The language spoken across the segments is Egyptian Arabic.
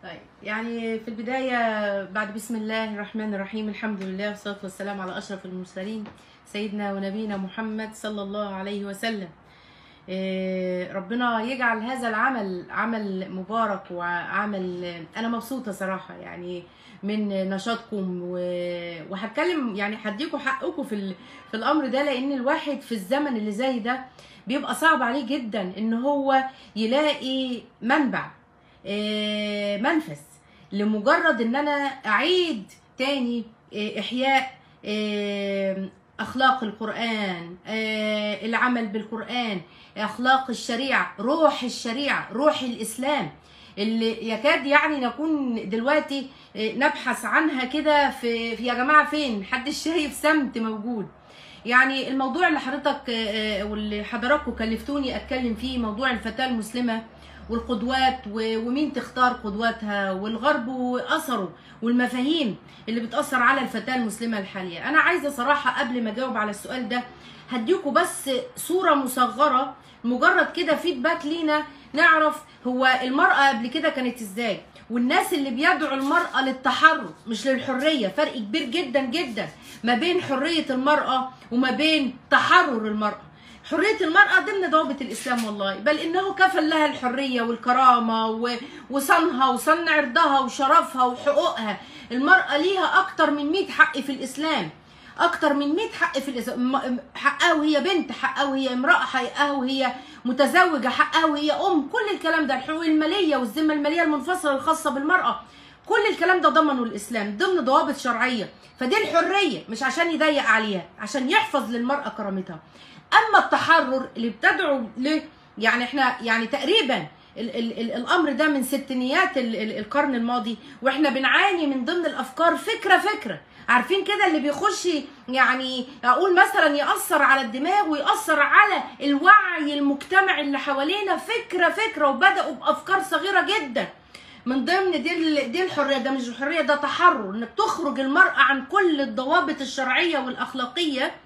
طيب يعني في البداية بعد بسم الله الرحمن الرحيم الحمد لله والصلاة والسلام على أشرف المرسلين سيدنا ونبينا محمد صلى الله عليه وسلم إيه، ربنا يجعل هذا العمل عمل مبارك وعمل أنا مبسوطة صراحة يعني من نشاطكم و- وهتكلم يعني هديكوا حقكم في ال- في الأمر ده لأن الواحد في الزمن اللي زي ده بيبقى صعب عليه جدا إن هو يلاقي منبع آه، منفذ لمجرد ان انا اعيد تاني آه، احياء آه، اخلاق القران آه، العمل بالقران اخلاق الشريعه روح الشريعه روح الاسلام اللي يكاد يعني نكون دلوقتي آه، نبحث عنها كده في, في يا جماعه فين محدش شايف سمت موجود يعني الموضوع اللي حضرتك آه، آه، واللي حضراتكم كلفتوني اتكلم فيه موضوع الفتاه المسلمه والقدوات و- ومين تختار قدواتها والغرب واثره والمفاهيم اللي بتاثر على الفتاه المسلمه الحاليه انا عايزه صراحه قبل ما اجاوب على السؤال ده هديكوا بس صوره مصغره مجرد كده فيدباك لينا نعرف هو المراه قبل كده كانت ازاي والناس اللي بيدعوا المرأة للتحرر مش للحرية فرق كبير جدا جدا ما بين حرية المرأة وما بين تحرر المرأة حرية المرأة ضمن ضوابط الإسلام والله بل إنه كفل لها الحرية والكرامة و- وصنها وصن عرضها وشرفها وحقوقها المرأة ليها أكتر من 100 حق في الإسلام أكتر من 100 حق في الإسلام م- حقها وهي بنت حقها وهي امرأة حقها وهي متزوجة حقها وهي أم كل الكلام ده الحقوق المالية والذمة المالية المنفصلة الخاصة بالمرأة كل الكلام ده ضمنه الإسلام ضمن ضوابط شرعية فدي الحرية مش عشان يضيق عليها عشان يحفظ للمرأة كرامتها اما التحرر اللي بتدعو ل يعني احنا يعني تقريبا ال ال ال الامر ده من ستينيات ال ال القرن الماضي واحنا بنعاني من ضمن الافكار فكره فكره عارفين كده اللي بيخش يعني اقول مثلا ياثر على الدماغ وياثر على الوعي المجتمعي اللي حوالينا فكره فكره وبداوا بافكار صغيره جدا من ضمن دي ال- دي الحريه ده مش الحريه ده تحرر انك تخرج المراه عن كل الضوابط الشرعيه والاخلاقيه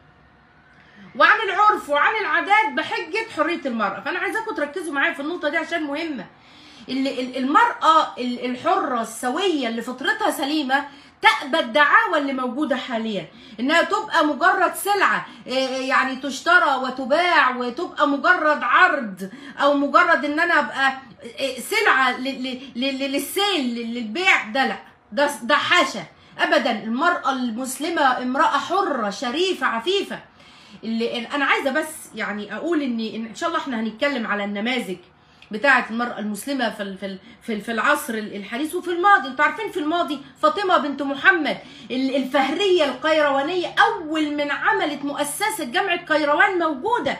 وعن العرف وعن العادات بحجه حريه المراه فانا عايزاكم تركزوا معايا في النقطه دي عشان مهمه اللي ال- المراه ال- الحره السويه اللي فطرتها سليمه تقبل الدعاوى اللي موجوده حاليا انها تبقى مجرد سلعه إيه، يعني تشترى وتباع وتبقى مجرد عرض او مجرد ان انا ابقى إيه، سلعه ل- ل- ل- للسيل للبيع ده لا ده ده حاشا ابدا المراه المسلمه امراه حره شريفه عفيفه اللي انا عايزه بس يعني اقول ان ان ان شاء الله احنا هنتكلم على النماذج بتاعه المراه المسلمه في ال- في ال- في ال- في العصر الحديث وفي الماضي انتوا عارفين في الماضي فاطمه بنت محمد ال- الفهريه القيروانيه اول من عملت مؤسسه جامعه قيروان موجوده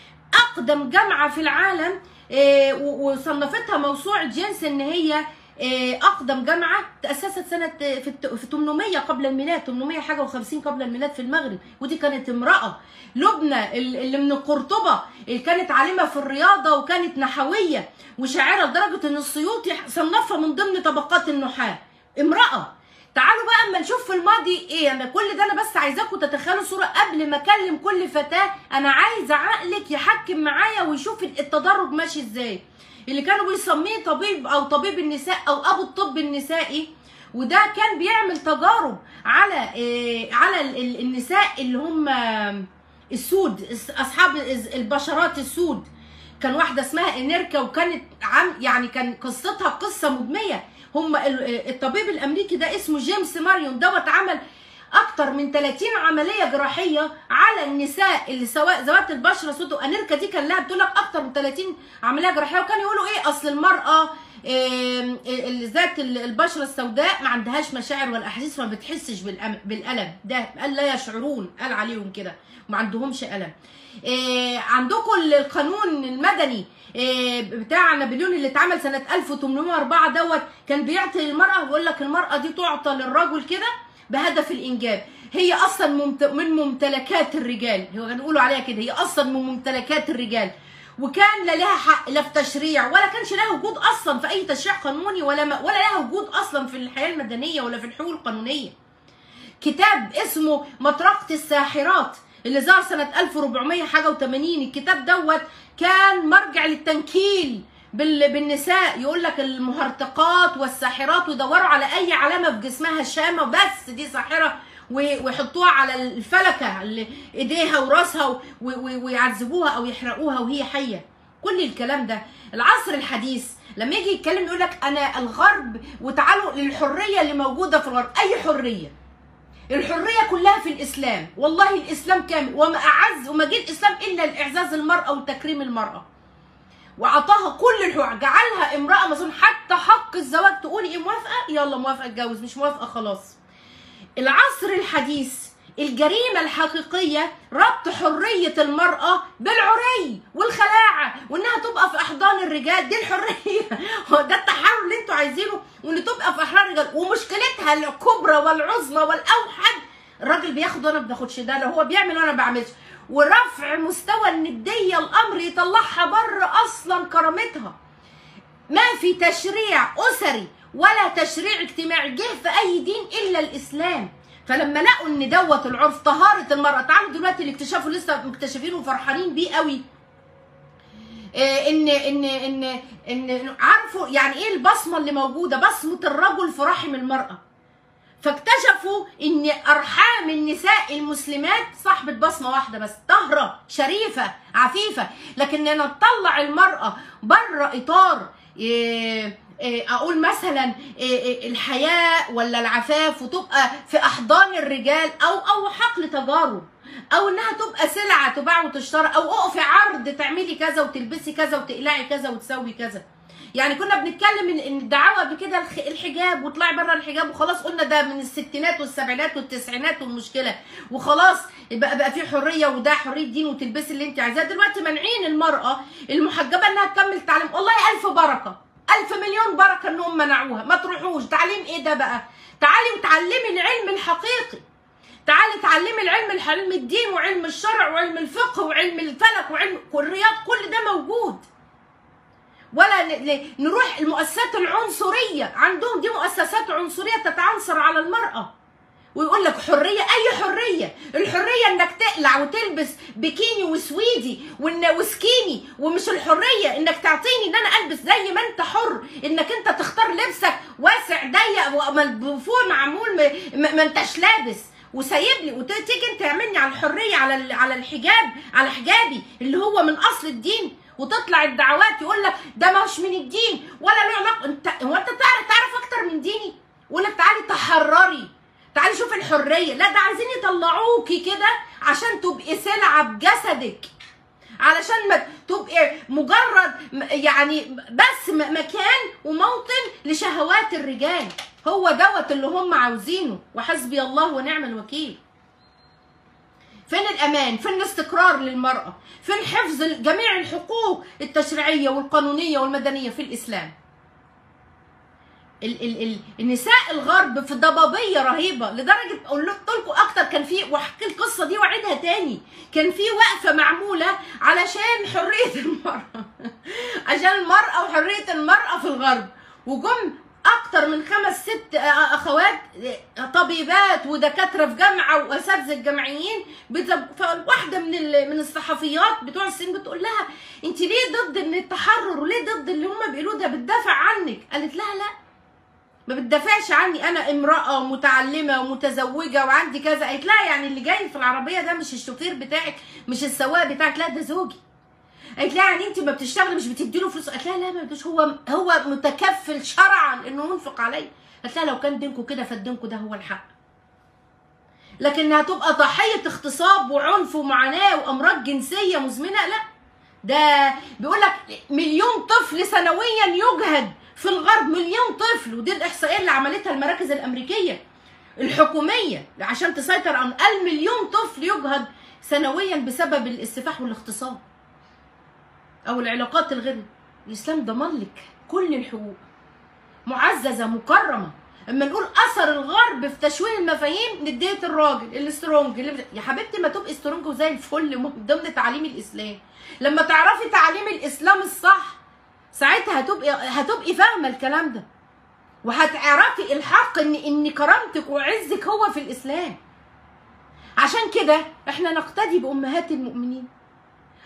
اقدم جامعه في العالم آه، و- وصنفتها موسوعه جنس ان هي آه، اقدم جامعه تاسست سنه آه، في الت- في 800 قبل الميلاد 800 حاجه و50 قبل الميلاد في المغرب ودي كانت امراه لبنى ال- اللي من قرطبه اللي كانت عالمه في الرياضه وكانت نحويه وشاعره لدرجه ان السيوطي صنفها من ضمن طبقات النحاه امراه تعالوا بقى اما نشوف في الماضي ايه انا كل ده انا بس عايزاكم تتخيلوا صوره قبل ما اكلم كل فتاه انا عايزه عقلك يحكم معايا ويشوف التدرج ماشي ازاي اللي كانوا بيسميه طبيب او طبيب النساء او ابو الطب النسائي وده كان بيعمل تجارب على إيه على ال- ال- النساء اللي هم السود اصحاب البشرات السود كان واحده اسمها انيركا وكانت عم يعني كان قصتها قصه مدميه هم ال- الطبيب الامريكي ده اسمه جيمس ماريون دوت عمل اكتر من 30 عمليه جراحيه على النساء اللي سواء ذوات البشره سود وانيركا دي كان لها بتقول لك اكتر من 30 عمليه جراحيه وكانوا يقولوا ايه اصل المراه آم، اللي ذات ال- البشره السوداء ما عندهاش مشاعر ولا احاسيس فما بتحسش بالأم- بالالم ده قال لا يشعرون قال عليهم كده ما عندهمش الم آه، عندكم القانون المدني آه، بتاع نابليون اللي اتعمل سنه 1804 دوت كان بيعطي المراه ويقول لك المراه دي تعطى للرجل كده بهدف الانجاب هي اصلا ممت... من ممتلكات الرجال هو كانوا يقولوا عليها كده هي اصلا من ممتلكات الرجال وكان لا لها حق لا في تشريع ولا كانش لها وجود اصلا في اي تشريع قانوني ولا ما ولا لها وجود اصلا في الحياه المدنيه ولا في الحقوق القانونيه كتاب اسمه مطرقة الساحرات اللي ظهر سنة 1400 حاجة و80 الكتاب دوت كان مرجع للتنكيل بال... بالنساء يقول لك المهرطقات والساحرات ويدوروا على اي علامه في جسمها شامه بس دي ساحره و- ويحطوها على الفلكه اللي ايديها وراسها و... و... ويعذبوها او يحرقوها وهي حيه كل الكلام ده العصر الحديث لما يجي يتكلم يقول لك انا الغرب وتعالوا للحريه اللي موجوده في الغرب اي حريه الحريه كلها في الاسلام والله الاسلام كامل وما اعز وما جه الاسلام الا لاعزاز المراه وتكريم المراه واعطاها كل الحقوق جعلها امراه مظلوم حتى حق الزواج تقولي ايه موافقه يلا موافقه اتجوز مش موافقه خلاص العصر الحديث الجريمة الحقيقية ربط حرية المرأة بالعري والخلاعة وانها تبقى في احضان الرجال دي الحرية هو ده التحرر اللي انتوا عايزينه وان تبقى في احضان الرجال ومشكلتها الكبرى والعظمى والاوحد الراجل بياخد وانا ما باخدش ده لا هو بيعمل وانا ما بعملش ورفع مستوى الندية الامر يطلعها بره اصلا كرامتها ما في تشريع اسري ولا تشريع اجتماعي جه في اي دين الا الاسلام فلما لقوا ان دوت العرف طهاره المراه تعالوا دلوقتي اللي اكتشفوا لسه مكتشفينه وفرحانين بيه قوي آه، ان ان ان ان عارفوا يعني ايه البصمه اللي موجوده بصمه الرجل في رحم المراه فاكتشفوا ان ارحام النساء المسلمات صاحبه بصمه واحده بس طاهره شريفه عفيفه لكن ان نطلع المراه بره اطار إيه إيه اقول مثلا إيه إيه الحياء ولا العفاف وتبقى في احضان الرجال او او حقل تجارب او انها تبقى سلعه تباع وتشترى او اقفي عرض تعملي كذا وتلبسي كذا وتقلعي كذا وتسوي كذا يعني كنا بنتكلم ان ان الدعوه قبل كده الخ- الحجاب واطلعي بره الحجاب وخلاص قلنا ده من الستينات والسبعينات والتسعينات والمشكله وخلاص بقى بقى في حريه وده حريه دين وتلبسي اللي انت عايزاه دلوقتي مانعين المراه المحجبه انها تكمل تعليم والله الف بركه الف مليون بركه انهم منعوها ما تروحوش تعليم ايه ده بقى تعالي وتعلمي العلم الحقيقي تعالي تعلمي العلم الح- علم الدين وعلم الشرع وعلم الفقه وعلم الفلك وعلم والرياض كل ده موجود ولا ن- ن- نروح المؤسسات العنصريه عندهم دي مؤسسات عنصريه تتعنصر على المراه ويقول لك حريه اي حريه الحريه انك تقلع وتلبس بكيني وسويدي وإن وسكيني ومش الحريه انك تعطيني ان انا البس زي ما انت حر انك انت تختار لبسك واسع ضيق وفوق معمول م- م- ما انتش لابس وسايب لي وتيجي انت تعملني على الحريه على ال- على الحجاب على حجابي اللي هو من اصل الدين وتطلع الدعوات يقول لك ده مش من الدين ولا له علاقه انت هو انت تعرف تعرف اكتر من ديني يقول لك تعالي تحرري تعالي شوفي الحريه لا ده عايزين يطلعوكي كده عشان تبقي سلعه بجسدك علشان ما تبقي مجرد م- يعني بس م- مكان وموطن لشهوات الرجال هو دوت اللي هم عاوزينه وحسبي الله ونعم الوكيل فين الامان فين الاستقرار للمراه فين حفظ جميع الحقوق التشريعيه والقانونيه والمدنيه في الاسلام ال ال ال النساء الغرب في ضبابيه رهيبه لدرجه قلت لكم اكتر كان في واحكي القصه دي واعيدها تاني كان في وقفه معموله علشان حريه المراه عشان المراه وحريه المراه في الغرب وجم اكتر من خمس ست اخوات طبيبات ودكاتره في جامعه واساتذه جامعيين بتب... فواحده من ال... من الصحفيات بتوع السن بتقول لها انت ليه ضد ان التحرر وليه ضد اللي هم بيقولوه ده بتدافع عنك قالت لها لا ما بتدافعش عني انا امراه ومتعلمه ومتزوجه وعندي كذا قالت لها يعني اللي جاي في العربيه ده مش الشوفير بتاعك مش السواق بتاعك لا ده زوجي قالت لها يعني انت ما بتشتغلي مش بتدي له فلوس قالت لها لا ما بدوش هو هو متكفل شرعا انه ينفق عليا قالت لها لو كان دينكم كده فالدينكم ده هو الحق لكنها تبقى ضحيه اغتصاب وعنف ومعاناه وامراض جنسيه مزمنه لا ده بيقول لك مليون طفل سنويا يجهد في الغرب مليون طفل ودي الاحصائيه اللي عملتها المراكز الامريكيه الحكوميه عشان تسيطر عن المليون طفل يجهد سنويا بسبب السفاح والاغتصاب او العلاقات الغير الاسلام ضمن لك كل الحقوق معززه مكرمه اما نقول اثر الغرب في تشويه المفاهيم نديه الراجل الاسترونج اللي بت... يا حبيبتي ما تبقي استرونج وزي الفل من ضمن تعاليم الاسلام لما تعرفي تعاليم الاسلام الصح ساعتها هتبقي هتبقي فاهمه الكلام ده وهتعرفي الحق ان ان كرامتك وعزك هو في الاسلام عشان كده احنا نقتدي بامهات المؤمنين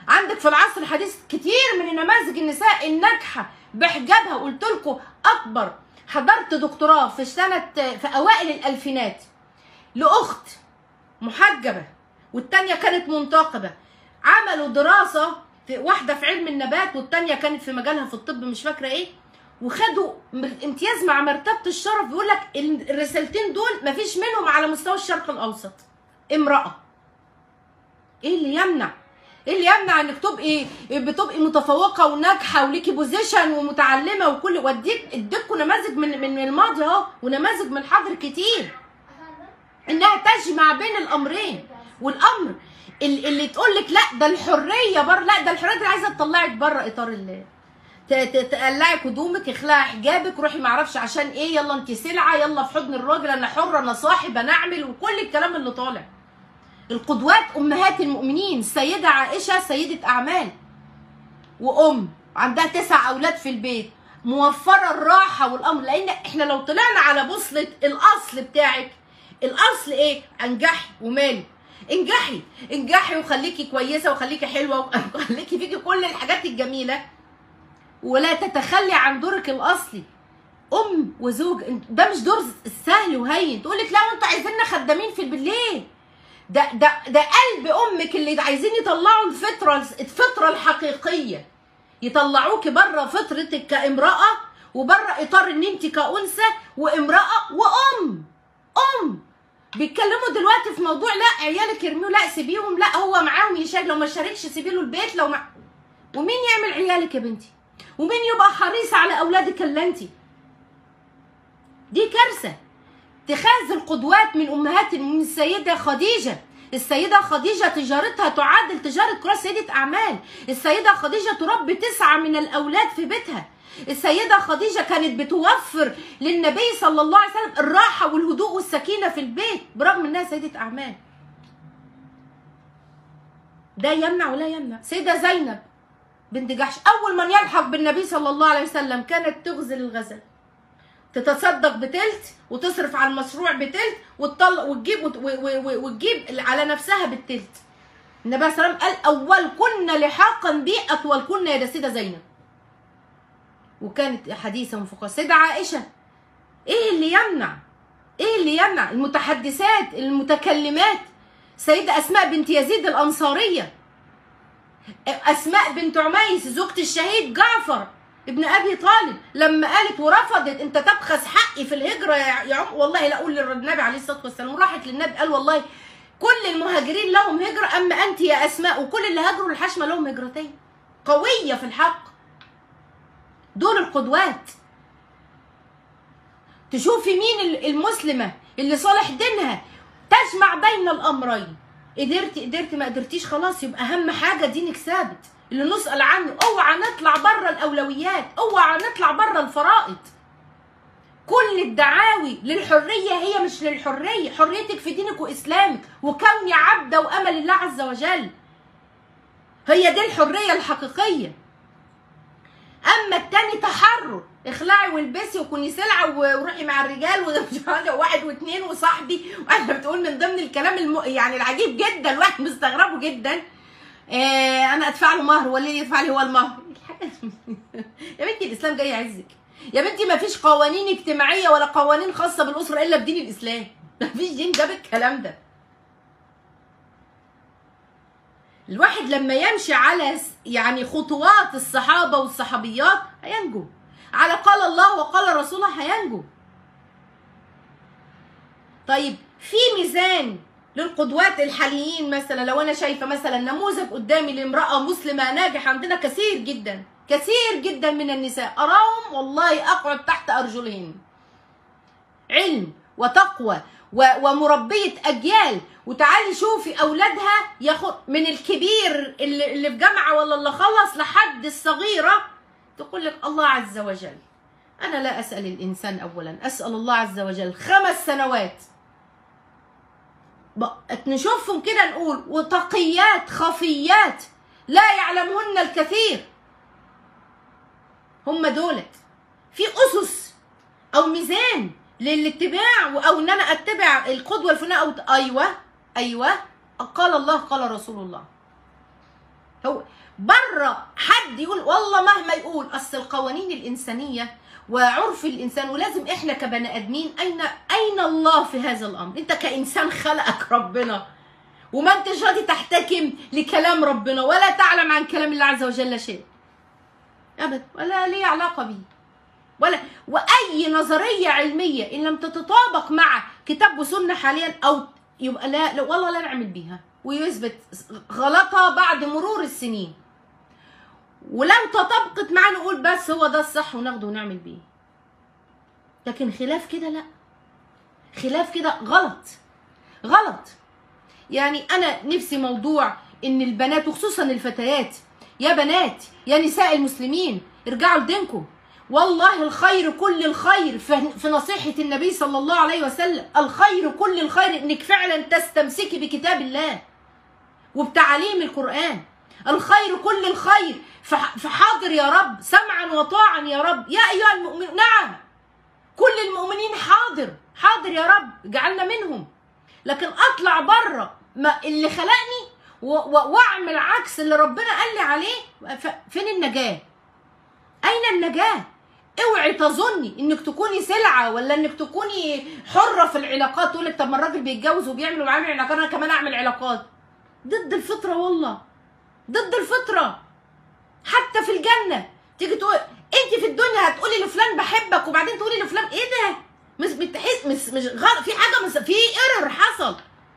عندك في العصر الحديث كتير من النماذج النساء الناجحه بحجابها قلت لكم اكبر حضرت دكتوراه في سنه في اوائل الالفينات لاخت محجبه والتانيه كانت منتقبه عملوا دراسه في واحده في علم النبات والتانيه كانت في مجالها في الطب مش فاكره ايه وخدوا م- امتياز مع مرتبه الشرف بيقول لك ال- الرسالتين دول مفيش منهم على مستوى الشرق الاوسط امراه ايه اللي يمنع ايه اللي يمنع انك تبقي بتبقي متفوقه وناجحه وليكي بوزيشن ومتعلمه وكل واديك اديتكم نماذج من من من الماضي اهو ونماذج من الحاضر كتير انها تجمع بين الامرين والامر ال- اللي تقول لك لا ده الحريه بره لا ده الحريه دي عايزه تطلعك بره اطار ال ت- ت- تقلعي هدومك اخلعي حجابك روحي معرفش عشان ايه يلا انت سلعه يلا في حضن الراجل انا حره انا صاحب انا اعمل وكل الكلام اللي طالع القدوات امهات المؤمنين السيده عائشه سيده اعمال وام عندها تسع اولاد في البيت موفره الراحه والامر لان احنا لو طلعنا على بوصله الاصل بتاعك الاصل ايه انجحي وماله انجحي انجحي وخليكي كويسه وخليكي حلوه وخليكي فيكي كل الحاجات الجميله ولا تتخلي عن دورك الاصلي ام وزوج انت- ده مش دور سهل وهين تقول لك لا وانتوا عايزيننا خدامين في البيت ليه ده ده ده قلب امك اللي عايزين يطلعوا الفطره الفطره الحقيقيه يطلعوكي بره فطرتك كامراه وبره اطار ان انت كانثى وامراه وام ام بيتكلموا دلوقتي في موضوع لا عيالك يرميوا لا سيبيهم لا هو معاهم يشارك لو ما شاركش سيبي له البيت لو مع... ومين يعمل عيالك يا بنتي ومين يبقى حريص على اولادك الا انت دي كارثه اتخاذ القدوات من امهات من السيده خديجه السيده خديجه تجارتها تعادل تجاره كرة سيده اعمال السيده خديجه تربي تسعه من الاولاد في بيتها السيده خديجه كانت بتوفر للنبي صلى الله عليه وسلم الراحه والهدوء والسكينه في البيت برغم انها سيده اعمال ده يمنع ولا يمنع سيده زينب بنت جحش اول من يلحق بالنبي صلى الله عليه وسلم كانت تغزل الغزل تتصدق بتلت وتصرف على المشروع بتلت وتطلق وتجيب وت- و- و- و- وتجيب على نفسها بالتلت النبي صلى الله عليه وسلم قال اول كنا لحاقا بي اطول كنا يا سيده زينب وكانت حديثه وفقه السيده عائشه ايه اللي يمنع ايه اللي يمنع المتحدثات المتكلمات سيده اسماء بنت يزيد الانصاريه اسماء بنت عميس زوجة الشهيد جعفر ابن ابي طالب لما قالت ورفضت انت تبخس حقي في الهجره يا يا عم والله لا اقول للنبي عليه الصلاه والسلام وراحت للنبي قال والله كل المهاجرين لهم هجره اما انت يا اسماء وكل اللي هاجروا الحشمه لهم هجرتين قويه في الحق دول القدوات تشوفي مين ال- المسلمه اللي صالح دينها تجمع بين الامرين قدرتي قدرتي ما قدرتيش خلاص يبقى اهم حاجه دينك ثابت اللي نسال عنه اوعى نطلع بره الاولويات اوعى نطلع بره الفرائض كل الدعاوي للحريه هي مش للحريه حريتك في دينك واسلامك وكوني عبده وامل الله عز وجل هي دي الحريه الحقيقيه اما التاني تحرر اخلعي والبسي وكوني سلعه و- وروحي مع الرجال ومش عارفة واحد واثنين وصاحبي وانا بتقول من ضمن الكلام الم... يعني العجيب جدا الواحد مستغربه جدا آه انا ادفع له مهر ولا اللي يدفع لي هو المهر يا بنتي الاسلام جاي يعزك يا بنتي ما فيش قوانين اجتماعيه ولا قوانين خاصه بالاسره الا بدين الاسلام ما فيش دين جاب الكلام ده الواحد لما يمشي على س- يعني خطوات الصحابه والصحابيات هينجو على قال الله وقال رسوله هينجو طيب في ميزان للقدوات الحاليين مثلا لو انا شايفه مثلا نموذج قدامي لامراه مسلمه ناجحه عندنا كثير جدا كثير جدا من النساء اراهم والله اقعد تحت ارجلهن علم وتقوى و- ومربيه اجيال وتعالي شوفي اولادها ياخد من الكبير اللي, اللي في جامعه ولا اللي خلص لحد الصغيره تقول لك الله عز وجل انا لا اسال الانسان اولا اسال الله عز وجل خمس سنوات بق- نشوفهم كده نقول وتقيات خفيات لا يعلمهن الكثير هم دولت في اسس او ميزان للاتباع او ان انا اتبع القدوه الفلانيه او ايوه ايوه قال الله قال رسول الله هو بره حد يقول والله مهما يقول اصل القوانين الانسانيه وعرف الانسان ولازم احنا كبني ادمين اين اين الله في هذا الامر انت كانسان خلقك ربنا وما انتش راضي تحتكم لكلام ربنا ولا تعلم عن كلام الله عز وجل شيء ابدا ولا ليه علاقه بيه ولا واي نظريه علميه ان لم تتطابق مع كتاب وسنه حاليا او يبقى لا, لا والله لا نعمل بيها ويثبت غلطها بعد مرور السنين ولو تطابقت معانا نقول بس هو ده الصح وناخده ونعمل بيه لكن خلاف كده لا خلاف كده غلط غلط يعني انا نفسي موضوع ان البنات وخصوصا الفتيات يا بنات يا نساء المسلمين ارجعوا لدينكم والله الخير كل الخير في نصيحة النبي صلى الله عليه وسلم الخير كل الخير انك فعلا تستمسكي بكتاب الله وبتعاليم القرآن الخير كل الخير فحاضر يا رب سمعا وطاعا يا رب يا أيها المؤمنون نعم كل المؤمنين حاضر حاضر يا رب جعلنا منهم لكن اطلع بره اللي خلقني واعمل عكس اللي ربنا قال لي عليه فين النجاه اين النجاه اوعي تظني انك تكوني سلعه ولا انك تكوني حره في العلاقات تقول لك طب ما الراجل بيتجوز وبيعمل وبيعمل علاقات انا كمان اعمل علاقات ضد الفطره والله ضد الفطره حتى في الجنه تيجي تقول انت في الدنيا هتقولي لفلان بحبك وبعدين تقولي لفلان ايه ده مش بتحس مش مش غلط في حاجه مش في ايرور حصل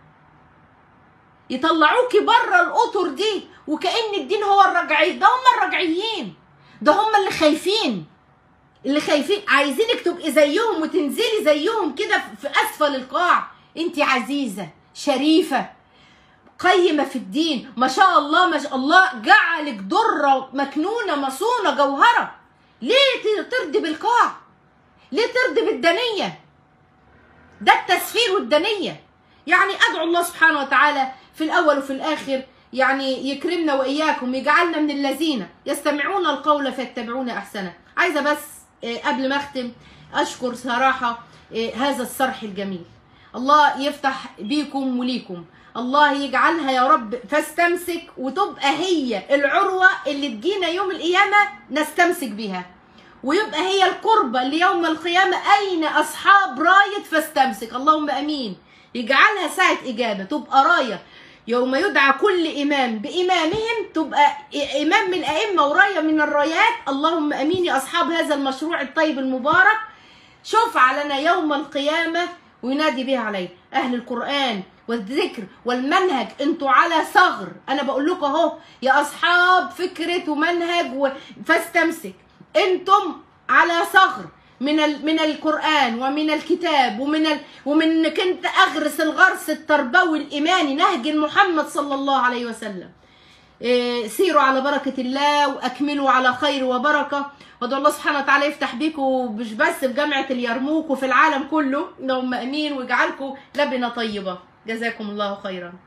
يطلعوكي بره الاطر دي وكان الدين هو الرجعي ده هم الرجعيين ده هم اللي خايفين اللي خايفين عايزينك تبقي زيهم وتنزلي زيهم كده في اسفل القاع انت عزيزه شريفه قيمه في الدين ما شاء الله ما شاء الله جعلك دره مكنونه مصونه جوهره ليه ترضي بالقاع ليه ترضي بالدنيه ده التسفير والدنيه يعني ادعو الله سبحانه وتعالى في الاول وفي الاخر يعني يكرمنا واياكم يجعلنا من الذين يستمعون القول فيتبعون احسنه عايزه بس قبل ما اختم اشكر صراحه هذا الصرح الجميل الله يفتح بيكم وليكم الله يجعلها يا رب فاستمسك وتبقى هي العروة اللي تجينا يوم القيامة نستمسك بها ويبقى هي القربة ليوم القيامة أين أصحاب راية فاستمسك اللهم أمين يجعلها ساعة إجابة تبقى راية يوم يدعى كل إمام بإمامهم تبقى إمام من الأئمة وراية من الرايات اللهم أمين يا أصحاب هذا المشروع الطيب المبارك شفع لنا يوم القيامة وينادي بها عليه أهل القرآن والذكر والمنهج انتوا على ثغر انا بقول لكم اهو يا اصحاب فكره ومنهج و... فاستمسك انتم على ثغر من ال... من القران ومن الكتاب ومن ال... ومن انك انت اغرس الغرس التربوي الايماني نهج محمد صلى الله عليه وسلم إيه سيروا على بركة الله وأكملوا على خير وبركة وادعو الله سبحانه وتعالى يفتح بيكم مش بس في جامعة اليرموك وفي العالم كله اللهم أمين ويجعلكم لبنة طيبة جزاكم الله خيرا